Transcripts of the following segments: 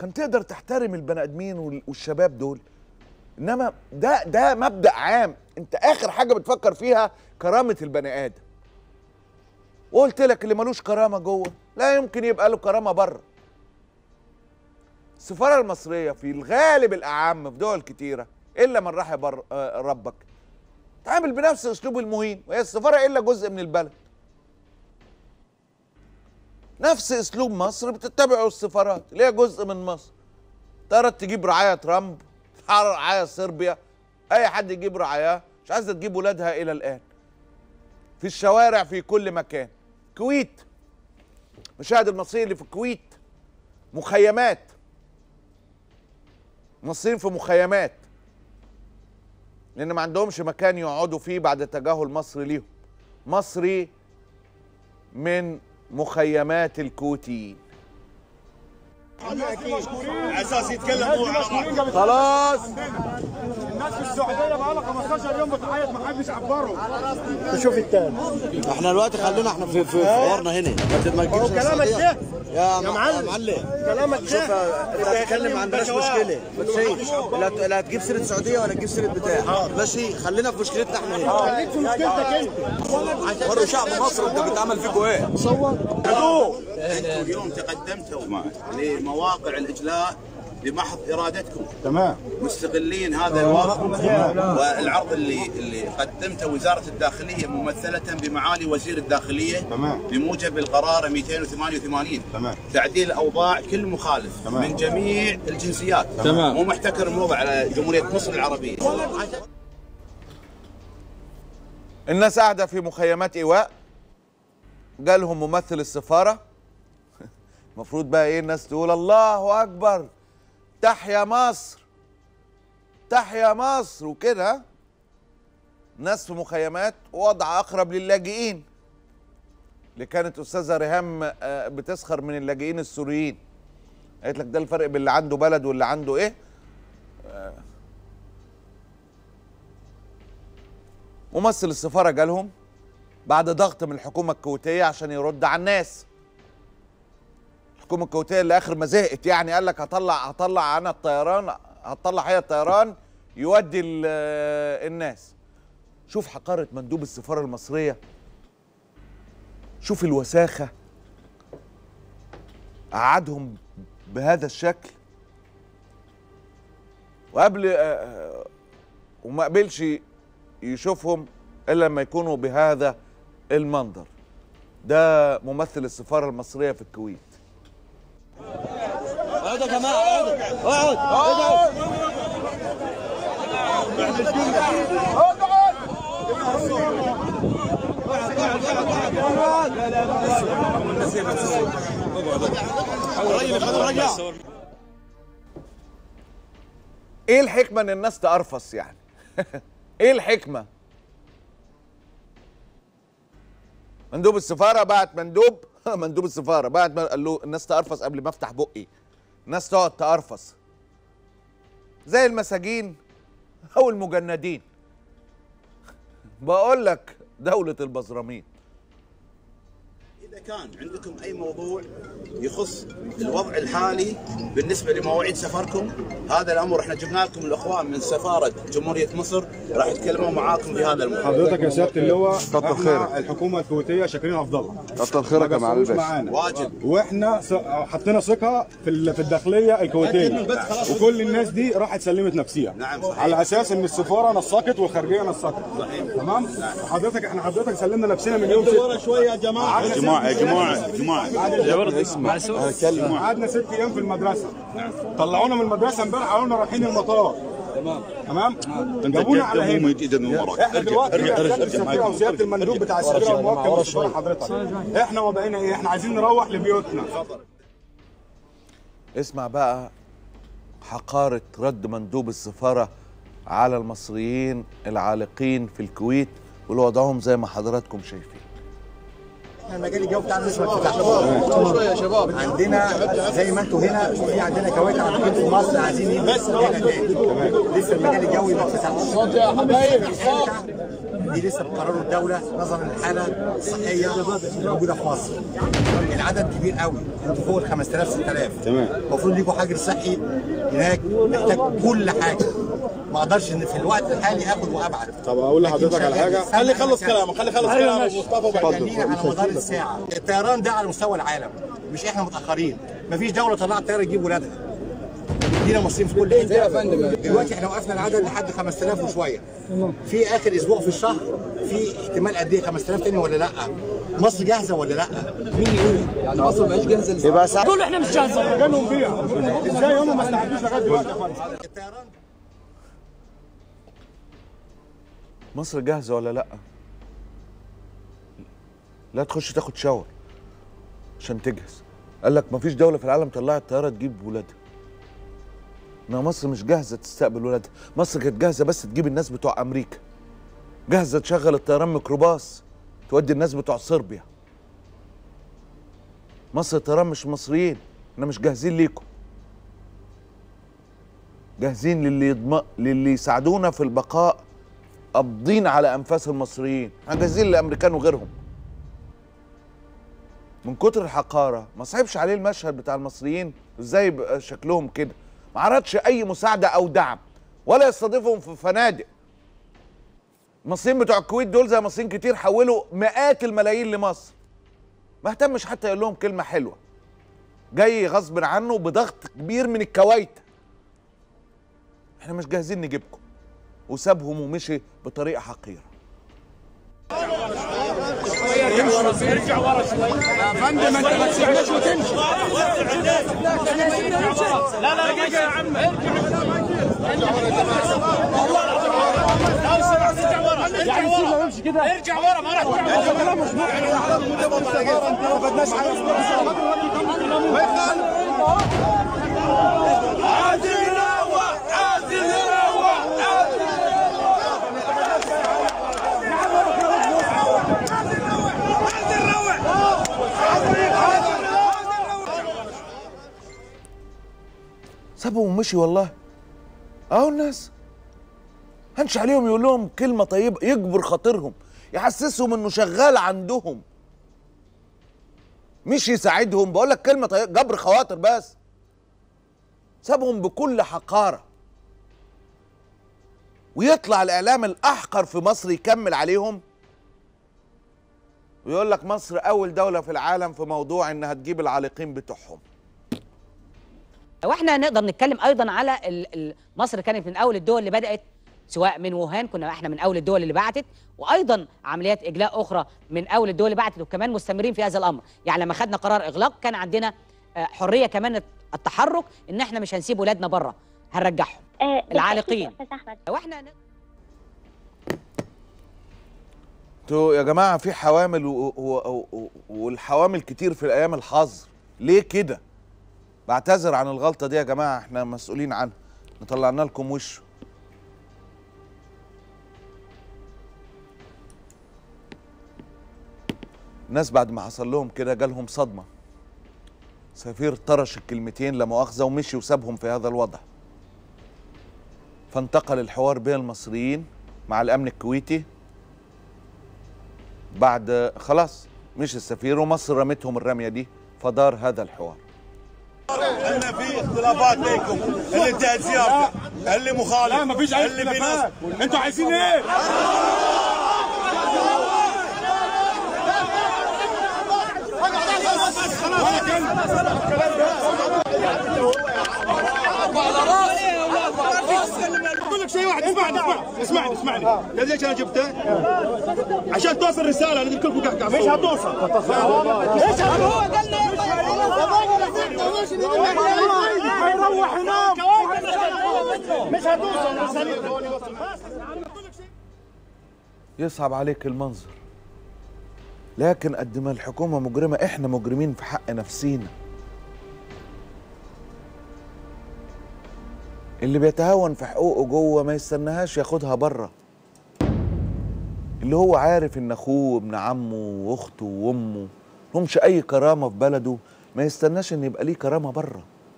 كان تقدر تحترم البني ادمين وال- والشباب دول انما ده ده مبدا عام انت اخر حاجه بتفكر فيها كرامه البني ادم وقلت لك اللي ملوش كرامه جوه لا يمكن يبقى له كرامه بره السفاره المصريه في الغالب الاعم في دول كتيره الا من رحم بر- آه، ربك تعامل بنفس اسلوب المهين وهي السفاره الا جزء من البلد نفس اسلوب مصر بتتبعه السفارات اللي هي جزء من مصر طارت تجيب رعاية ترامب رعاية صربيا اي حد يجيب رعاياه مش عايزه تجيب ولادها الى الان في الشوارع في كل مكان كويت مشاهد المصريين اللي في الكويت مخيمات مصريين في مخيمات لان ما عندهمش مكان يقعدوا فيه بعد تجاهل مصر ليهم مصري من مخيمات الكويتيين اساس يتكلم هو عربي خلاص الناس في السعوديه بقى لها 15 يوم بتعيط ما حدش عبره شوف التاني احنا دلوقتي خلينا احنا في في حوارنا هنا ما ما تجيبش كلامك السعودية. ده يا يا مع- معلم. معلم كلامك شوف ده انت هتتكلم ما عندناش مشكله ماشي لا ت- لا تجيب سيره السعوديه ولا تجيب سيره بتاع ماشي خلينا في مشكلتنا احنا هنا خليك في مشكلتك انت وروا شعب مصر انت بتعمل فيكوا ايه انتم اليوم تقدمتوا لمواقع الاجلاء بمحض ارادتكم تمام مستغلين هذا الوضع والعرض اللي اللي قدمته وزاره الداخليه ممثله بمعالي وزير الداخليه تمام. بموجب القرار 288 تمام. تعديل اوضاع كل مخالف تمام. من جميع الجنسيات تمام. مو محتكر الموضع على جمهوريه مصر العربيه الناس قاعده في مخيمات ايواء جالهم ممثل السفاره المفروض بقى ايه الناس تقول الله اكبر تحيا مصر تحيا مصر وكده ناس في مخيمات وضع اقرب للاجئين اللي كانت استاذه ريهام آه، بتسخر من اللاجئين السوريين قالت لك ده الفرق بين اللي عنده بلد واللي عنده ايه ممثل السفاره جالهم بعد ضغط من الحكومه الكويتيه عشان يرد على الناس الحكومه الكويتيه اللي اخر ما زهقت يعني قال لك هطلع هطلع انا الطيران هطلع هي الطيران يودي ال- الناس شوف حقاره مندوب السفاره المصريه شوف الوساخه قعدهم بهذا الشكل وقبل آه، آه، وما قبلش يشوفهم الا لما يكونوا بهذا المنظر ده ممثل السفاره المصريه في الكويت اقعدوا يا جماعه اقعدوا اقعد ايه الحكمه ان الناس تقرفص يعني ايه الحكمه مندوب السفاره بعت مندوب مندوب السفاره بعت من- قال له الناس تقرفص قبل ما افتح بقي الناس تقعد تقرفص زي المساجين او المجندين بقول لك دوله البزرامين إذا كان عندكم أي موضوع يخص الوضع الحالي بالنسبة لمواعيد سفركم هذا الأمر احنا جبنا لكم الأخوان من سفارة جمهورية مصر راح يتكلموا معاكم في هذا الموضوع حضرتك يا سياده اللواء كتر احنا خيرك. الحكومه الكويتيه شاكرين افضلها كتر خيرك يا معالي ما قصروش الباشا معانا. واجب واحنا س- حطينا ثقه في ال- في الداخليه الكويتيه وكل الناس دي راحت سلمت نفسها نعم، صحيح. على اساس ان السفاره نسقت والخارجيه نسقت تمام حضرتك احنا حضرتك سلمنا نفسنا من يوم ستة شويه يا جماعه يا جماعه يا جماعه يا جماعه قعدنا ست ايام في المدرسه طلعونا من المدرسه امبارح قالوا لنا رايحين المطار تمام تمام جابونا على هنا ايدك من وراك احنا دلوقتي سياده السفيره وسياده المندوب بتاع السفيره الموكل بالسفاره حضرتك احنا وضعنا ايه؟ احنا عايزين نروح لبيوتنا اسمع بقى حقارة رد مندوب السفارة على المصريين العالقين في الكويت والوضعهم زي ما حضراتكم شايفين احنا المجال الجوي بتاعنا لسه ما فتحش شويه يا شباب عندنا زي ما انتم هنا في عندنا كويت عارفين في مصر عايزين يجوا هنا تاني لسه المجال الجوي ما اتفتحش صوت يا حبايب دي لسه بقرار الدوله نظرا للحاله الصحيه الموجوده في مصر العدد كبير قوي انتوا فوق ال 5000 6000 تمام. المفروض ليكوا حجر صحي هناك محتاج كل حاجه ما اقدرش ان في الوقت الحالي اخد وابعد طب اقول لحضرتك على حاجه خلي يخلص كلامه خلي يخلص كلامه مصطفى وبعدين شغالين على مدار الساعه الطيران ده على مستوى العالم مش احنا متاخرين مفيش دوله طلعت طياره تجيب ولادها دينا مصريين في كل حته دلوقتي احنا وقفنا العدد لحد 5000 وشويه في اخر اسبوع في الشهر في احتمال قد ايه 5000 تاني ولا لا مصر جاهزه ولا لا مين يقول يعني مصر مش جاهزه يبقى ساعه دول احنا مش جاهزين جالهم بيها ازاي هم ما استعدوش لغايه دلوقتي يا فندم الطيران مصر جاهزه ولا لا لا تخش تاخد شاور عشان تجهز قال لك مفيش دوله في العالم طلعت طياره تجيب ولادها انما مصر مش جاهزه تستقبل ولادها مصر كانت جاهزه بس تجيب الناس بتوع امريكا جاهزه تشغل الطيران ميكروباص تودي الناس بتوع صربيا مصر الطيران مش مصريين احنا مش جاهزين ليكم جاهزين للي يضم... للي يساعدونا في البقاء قابضين على انفاس المصريين احنا جاهزين للامريكان وغيرهم من كتر الحقاره ما صعبش عليه المشهد بتاع المصريين ازاي يبقى شكلهم كده ما عرضش اي مساعده او دعم ولا يستضيفهم في فنادق المصريين بتوع الكويت دول زي مصريين كتير حولوا مئات الملايين لمصر ما اهتمش حتى يقول لهم كلمه حلوه جاي غصب عنه بضغط كبير من الكويت احنا مش جاهزين نجيبكم وسابهم ومشي بطريقه حقيره ارجع ورا شوي يا فندم انت ما تسيبناش وتمشي لا لا دقيقة يا عم يعني سيبنا نمشي كده ارجع ورا ما راح عادل روح عادل روح سابهم ومشي والله اهو الناس هنش عليهم يقول لهم كلمه طيبه يجبر خاطرهم يحسسهم انه شغال عندهم مش يساعدهم بقول لك كلمه طيبه جبر خواطر بس سابهم بكل حقاره ويطلع الاعلام الاحقر في مصر يكمل عليهم ويقول لك مصر اول دوله في العالم في موضوع انها تجيب العالقين بتوعهم واحنا نقدر نتكلم ايضا على ال- ال- مصر كانت من اول الدول اللي بدات سواء من ووهان كنا احنا من اول الدول اللي بعتت وايضا عمليات اجلاء اخرى من اول الدول اللي بعتت وكمان مستمرين في هذا الامر يعني لما خدنا قرار اغلاق كان عندنا آه، حريه كمان التحرك ان احنا مش هنسيب ولادنا بره هنرجعهم آه، العالقين. بالتأكيد يا أستاذ أحمد. واحنا ن- انتوا يا جماعه في حوامل و... و... و... والحوامل كتير في الايام الحظر ليه كده بعتذر عن الغلطه دي يا جماعه احنا مسؤولين عنها نطلعنا لكم وشه الناس بعد ما حصل لهم كده جالهم صدمه سفير طرش الكلمتين لا مؤاخذه ومشي وسابهم في هذا الوضع فانتقل الحوار بين المصريين مع الامن الكويتي بعد خلاص مش السفير ومصر رمتهم الرميه دي فدار هذا الحوار ان في اختلافات بينكم اللي انتهت زيارته اللي مخالف لا مفيش اي اللي في اختلافات نص انتوا عايزين ايه؟ اقول لك شيء واحد اسمعني اسمعني اسمعني اسمعني قال ليش انا جبته؟ عشان توصل رساله اللي كلكم قاعد مش هتوصل ايش هو قال لي هيروح هناك مش هتوصل يصعب عليك المنظر لكن قد ما الحكومة مجرمة احنا مجرمين في حق نفسينا اللي بيتهاون في حقوقه جوه ما يستناهاش ياخدها بره اللي هو عارف ان اخوه وابن عمه واخته وامه لهمش اي كرامة في بلده ما يستناش ان يبقى ليه كرامة بره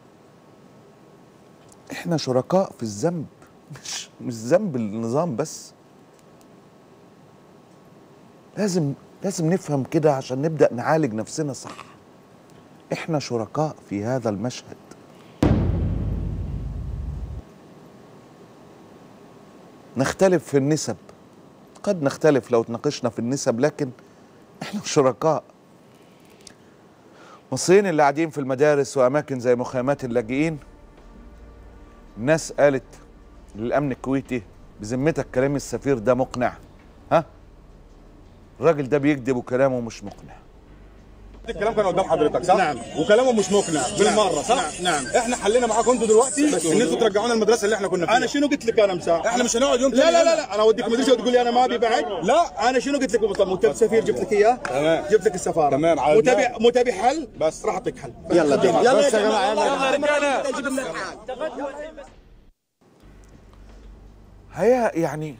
احنا شركاء في الذنب مش مش ذنب النظام بس لازم لازم نفهم كده عشان نبدا نعالج نفسنا صح احنا شركاء في هذا المشهد نختلف في النسب قد نختلف لو تناقشنا في النسب لكن احنا شركاء المصريين اللي قاعدين في المدارس واماكن زي مخيمات اللاجئين الناس قالت للامن الكويتي بذمتك كلام السفير ده مقنع ها الراجل ده بيكذب وكلامه مش مقنع الكلام كان قدام حضرتك صح؟ نعم وكلامه مش مقنع بالمره صح؟ نعم احنا حلينا معاكم انتوا دلوقتي ان انتوا ترجعونا المدرسه اللي احنا كنا فيها انا شنو قلت لك انا مساء احنا مش هنقعد يوم لا تاني لا لا هنا. لا انا اوديك مدرسه وتقول لي انا ما ابي بعد لا انا شنو قلت لك بالضبط متابع سفير جبت لك اياه تمام. جبت لك السفاره تمام، على متابع دماغي. متابع حل بس. راح اعطيك حل يلا يلا بس يا جماعه يلا هي يعني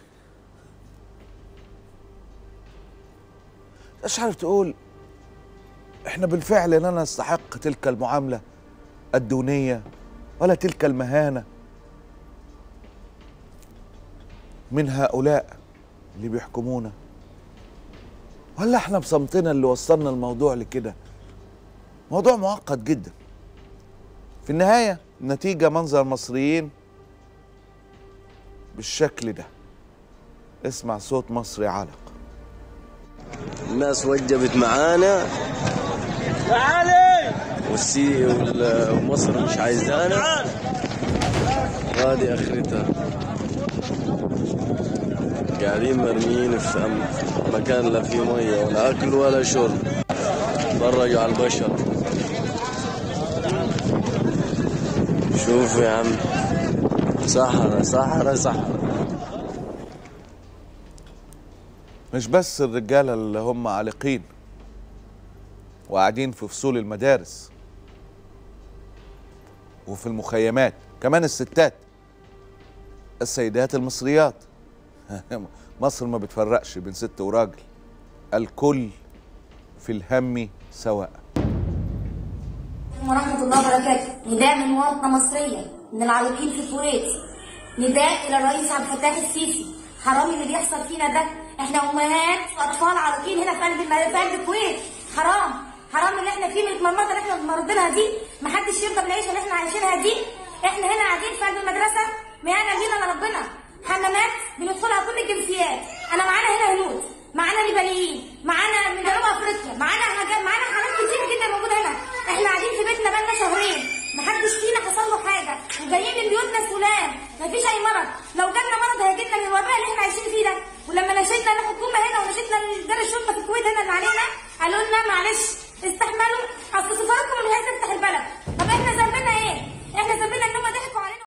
مش عارف تقول احنا بالفعل لا نستحق تلك المعاملة الدونية ولا تلك المهانة من هؤلاء اللي بيحكمونا ولا احنا بصمتنا اللي وصلنا الموضوع لكده موضوع معقد جدا في النهاية النتيجة منظر مصريين بالشكل ده اسمع صوت مصري علق الناس وجبت معانا والسي وال- ومصر مش عايزانا وهذه اخرتها قاعدين مرميين في أم- مكان لا فيه ميه ولا اكل ولا شرب فرجوا على البشر شوفوا يا عم صحراء صحراء صحراء مش بس الرجاله اللي هم عالقين وقاعدين في فصول المدارس وفي المخيمات كمان الستات السيدات المصريات مصر ما بتفرقش بين ست وراجل الكل في الهم سواء ورحمة الله وبركاته نداء من مواطنة مصرية من العالقين في الكويت نداء إلى الرئيس عبد الفتاح السيسي حرام اللي بيحصل فينا ده احنا أمهات وأطفال عالقين هنا في قلب الم- في قلب الكويت حرام حرام اللي احنا فيه من المرمطة اللي احنا مرضينها دي محدش يرضى بالعيشة اللي احنا عايشينها دي احنا هنا قاعدين في قلب المدرسة ميانا لينا لربنا حمامات بندخلها كل الجنسيات انا معانا هنا هنود معانا ليبيين معانا من جنوب افريقيا معانا حاجات معانا حالات كتير جدا موجوده هنا احنا قاعدين في بيتنا بقالنا شهرين محدش فينا حصل له حاجه وجايين من بيوتنا سلام مفيش اي مرض لو جالنا مرض هيجي لنا من الوباء اللي احنا عايشين فيه ده ولما نشدنا الحكومه هنا ونشدنا دار الشرطه في الكويت هنا اللي علينا قالوا لنا معلش استحملوا اصل سفارتكم اللي عايزه تفتح البلد